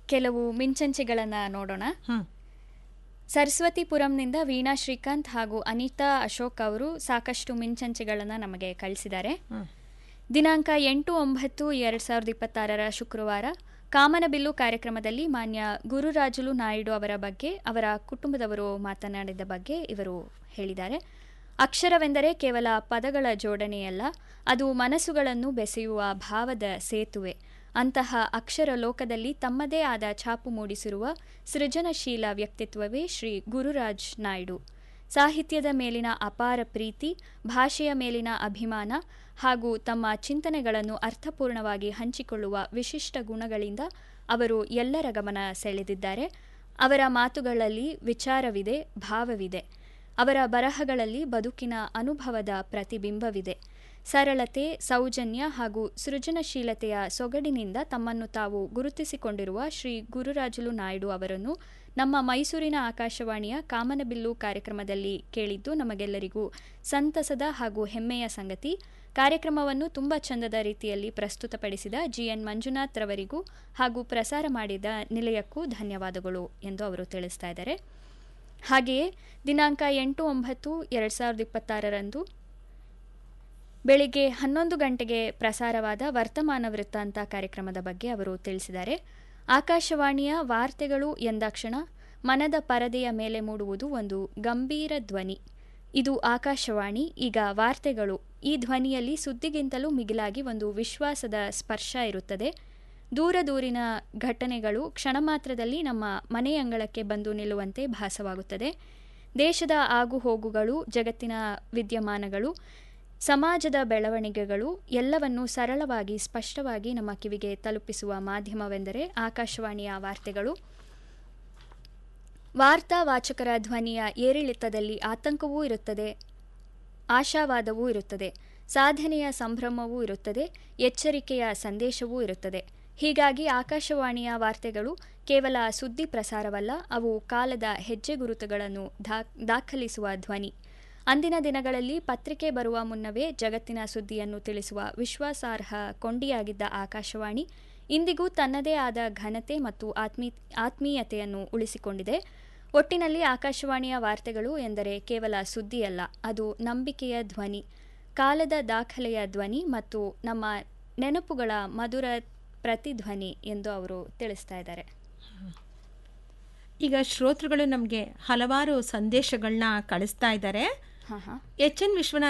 ಕೆಲವು ಮಿಂಚಂಚಿಗಳನ್ನು ನೋಡೋಣ ಹ್ಮ್ ಸರಸ್ವತಿಪುರಂನಿಂದ ವೀಣಾ ಶ್ರೀಕಾಂತ್ ಹಾಗೂ ಅನಿತಾ ಅಶೋಕ್ ಅವರು ಸಾಕಷ್ಟು ಮಿಂಚಂಚಿಗಳನ್ನು ನಮಗೆ ಕಳಿಸಿದ್ದಾರೆ ಹ್ಮ್ ದಿನಾಂಕ ಎಂಟು ಒಂಬತ್ತು ಎರಡು ಸಾವಿರದ ಇಪ್ಪತ್ತಾರರ ಶುಕ್ರವಾರ ಕಾಮನಬಿಲ್ಲು ಕಾರ್ಯಕ್ರಮದಲ್ಲಿ ಮಾನ್ಯ ಗುರುರಾಜುಲು ನಾಯ್ಡು ಅವರ ಬಗ್ಗೆ ಅವರ ಕುಟುಂಬದವರು ಮಾತನಾಡಿದ ಬಗ್ಗೆ ಇವರು ಹೇಳಿದ್ದಾರೆ ಅಕ್ಷರವೆಂದರೆ ಕೇವಲ ಪದಗಳ ಜೋಡಣೆಯಲ್ಲ ಅದು ಮನಸ್ಸುಗಳನ್ನು ಬೆಸೆಯುವ ಭಾವದ ಸೇತುವೆ ಅಂತಹ ಅಕ್ಷರ ಲೋಕದಲ್ಲಿ ತಮ್ಮದೇ ಆದ ಛಾಪು ಮೂಡಿಸಿರುವ ಸೃಜನಶೀಲ ವ್ಯಕ್ತಿತ್ವವೇ ಶ್ರೀ ಗುರುರಾಜ್ ನಾಯ್ಡು ಸಾಹಿತ್ಯದ ಮೇಲಿನ ಅಪಾರ ಪ್ರೀತಿ ಭಾಷೆಯ ಮೇಲಿನ ಅಭಿಮಾನ ಹಾಗೂ ತಮ್ಮ ಚಿಂತನೆಗಳನ್ನು ಅರ್ಥಪೂರ್ಣವಾಗಿ ಹಂಚಿಕೊಳ್ಳುವ ವಿಶಿಷ್ಟ ಗುಣಗಳಿಂದ ಅವರು ಎಲ್ಲರ ಗಮನ ಸೆಳೆದಿದ್ದಾರೆ ಅವರ ಮಾತುಗಳಲ್ಲಿ ವಿಚಾರವಿದೆ ಭಾವವಿದೆ ಅವರ ಬರಹಗಳಲ್ಲಿ ಬದುಕಿನ ಅನುಭವದ ಪ್ರತಿಬಿಂಬವಿದೆ ಸರಳತೆ ಸೌಜನ್ಯ ಹಾಗೂ ಸೃಜನಶೀಲತೆಯ ಸೊಗಡಿನಿಂದ ತಮ್ಮನ್ನು ತಾವು ಗುರುತಿಸಿಕೊಂಡಿರುವ ಶ್ರೀ ಗುರುರಾಜುಲು ನಾಯ್ಡು ಅವರನ್ನು ನಮ್ಮ ಮೈಸೂರಿನ ಆಕಾಶವಾಣಿಯ ಕಾಮನಬಿಲ್ಲು ಕಾರ್ಯಕ್ರಮದಲ್ಲಿ ಕೇಳಿದ್ದು ನಮಗೆಲ್ಲರಿಗೂ ಸಂತಸದ ಹಾಗೂ ಹೆಮ್ಮೆಯ ಸಂಗತಿ ಕಾರ್ಯಕ್ರಮವನ್ನು ತುಂಬ ಚಂದದ ರೀತಿಯಲ್ಲಿ ಪ್ರಸ್ತುತಪಡಿಸಿದ ಜಿಎನ್ ಮಂಜುನಾಥ್ ರವರಿಗೂ ಹಾಗೂ ಪ್ರಸಾರ ಮಾಡಿದ ನಿಲಯಕ್ಕೂ ಧನ್ಯವಾದಗಳು ಎಂದು ಅವರು ತಿಳಿಸ್ತಾ ಇದ್ದಾರೆ ಹಾಗೆಯೇ ದಿನಾಂಕ ಎಂಟು ಒಂಬತ್ತು ಎರಡು ಸಾವಿರದ ಇಪ್ಪತ್ತಾರರಂದು ಬೆಳಿಗ್ಗೆ ಹನ್ನೊಂದು ಗಂಟೆಗೆ ಪ್ರಸಾರವಾದ ವರ್ತಮಾನ ವೃತ್ತಾಂತ ಕಾರ್ಯಕ್ರಮದ ಬಗ್ಗೆ ಅವರು ತಿಳಿಸಿದ್ದಾರೆ ಆಕಾಶವಾಣಿಯ ವಾರ್ತೆಗಳು ಎಂದಾಕ್ಷಣ ಮನದ ಪರದೆಯ ಮೇಲೆ ಮೂಡುವುದು ಒಂದು ಗಂಭೀರ ಧ್ವನಿ ಇದು ಆಕಾಶವಾಣಿ ಈಗ ವಾರ್ತೆಗಳು ಈ ಧ್ವನಿಯಲ್ಲಿ ಸುದ್ದಿಗಿಂತಲೂ ಮಿಗಿಲಾಗಿ ಒಂದು ವಿಶ್ವಾಸದ ಸ್ಪರ್ಶ ಇರುತ್ತದೆ ದೂರ ದೂರಿನ ಘಟನೆಗಳು ಕ್ಷಣ ಮಾತ್ರದಲ್ಲಿ ನಮ್ಮ ಮನೆಯಂಗಳಕ್ಕೆ ಬಂದು ನಿಲ್ಲುವಂತೆ ಭಾಸವಾಗುತ್ತದೆ ದೇಶದ ಆಗುಹೋಗುಗಳು ಜಗತ್ತಿನ ವಿದ್ಯಮಾನಗಳು ಸಮಾಜದ ಬೆಳವಣಿಗೆಗಳು ಎಲ್ಲವನ್ನೂ ಸರಳವಾಗಿ ಸ್ಪಷ್ಟವಾಗಿ ನಮ್ಮ ಕಿವಿಗೆ ತಲುಪಿಸುವ ಮಾಧ್ಯಮವೆಂದರೆ ಆಕಾಶವಾಣಿಯ ವಾರ್ತೆಗಳು ವಾರ್ತಾ ವಾಚಕರ ಧ್ವನಿಯ ಏರಿಳಿತದಲ್ಲಿ ಆತಂಕವೂ ಇರುತ್ತದೆ ಆಶಾವಾದವೂ ಇರುತ್ತದೆ ಸಾಧನೆಯ ಸಂಭ್ರಮವೂ ಇರುತ್ತದೆ ಎಚ್ಚರಿಕೆಯ ಸಂದೇಶವೂ ಇರುತ್ತದೆ ಹೀಗಾಗಿ ಆಕಾಶವಾಣಿಯ ವಾರ್ತೆಗಳು ಕೇವಲ ಸುದ್ದಿ ಪ್ರಸಾರವಲ್ಲ ಅವು ಕಾಲದ ಹೆಜ್ಜೆ ಗುರುತುಗಳನ್ನು ದಾಖಲಿಸುವ ಧ್ವನಿ ಅಂದಿನ ದಿನಗಳಲ್ಲಿ ಪತ್ರಿಕೆ ಬರುವ ಮುನ್ನವೇ ಜಗತ್ತಿನ ಸುದ್ದಿಯನ್ನು ತಿಳಿಸುವ ವಿಶ್ವಾಸಾರ್ಹ ಕೊಂಡಿಯಾಗಿದ್ದ ಆಕಾಶವಾಣಿ ಇಂದಿಗೂ ತನ್ನದೇ ಆದ ಘನತೆ ಮತ್ತು ಆತ್ಮೀ ಆತ್ಮೀಯತೆಯನ್ನು ಉಳಿಸಿಕೊಂಡಿದೆ ಒಟ್ಟಿನಲ್ಲಿ ಆಕಾಶವಾಣಿಯ ವಾರ್ತೆಗಳು ಎಂದರೆ ಕೇವಲ ಸುದ್ದಿಯಲ್ಲ ಅದು ನಂಬಿಕೆಯ ಧ್ವನಿ ಕಾಲದ ದಾಖಲೆಯ ಧ್ವನಿ ಮತ್ತು ನಮ್ಮ ನೆನಪುಗಳ ಮಧುರ ಪ್ರತಿಧ್ವನಿ ಎಂದು ಅವರು ತಿಳಿಸ್ತಾ ಇದ್ದಾರೆ ಈಗ ಶ್ರೋತೃಗಳು ನಮಗೆ ಹಲವಾರು ಸಂದೇಶಗಳನ್ನ ಕಳಿಸ್ತಾ ಇದ್ದಾರೆ ಹಾಂ ಹಾಂ ಎಚ್ ಎನ್ ವಿಶ್ವನಾಥ್